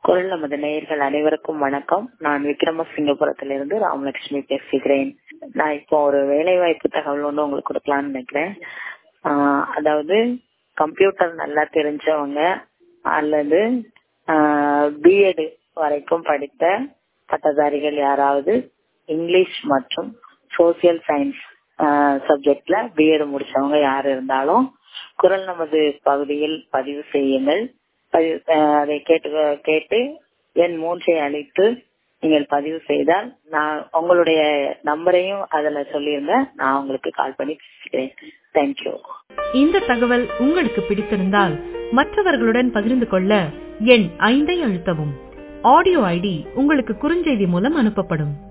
குரல் நமது நேயர்கள் அனைவருக்கும் வணக்கம் நான் விக்ரமசிங்கபுரத்திலிருந்து ராமலட்சுமி பேசுகிறேன் நான் இப்போ ஒரு வேலை வாய்ப்பு தகவல் ஒன்று உங்களுக்கு கொடுக்கலாம்னு நினைக்கிறேன் ஆஹ் அதாவது கம்ப்யூட்டர் நல்லா தெரிஞ்சவங்க அல்லது பிஎட் வரைக்கும் படித்த பட்டதாரிகள் யாராவது இங்கிலீஷ் மற்றும் சோசியல் சயின்ஸ் சப்ஜெக்ட்ல பிஎட் முடிச்சவங்க யார் இருந்தாலும் குரல் நமது பகுதியில் பதிவு செய்யுங்கள் பதிவு அதை கேட்டு கேட்டு என் மூன்றை அழைத்து நீங்கள் பதிவு செய்தால் நான் உங்களுடைய நம்பரையும் அதுல சொல்லிருங்க நான் உங்களுக்கு கால் பண்ணி பேசுகிறேன் தேங்க்யூ இந்த தகவல் உங்களுக்கு பிடித்திருந்தால் மற்றவர்களுடன் பகிர்ந்து கொள்ள எண் ஐந்தை அழுத்தவும் ஆடியோ ஐடி உங்களுக்கு குறுஞ்செய்தி மூலம் அனுப்பப்படும்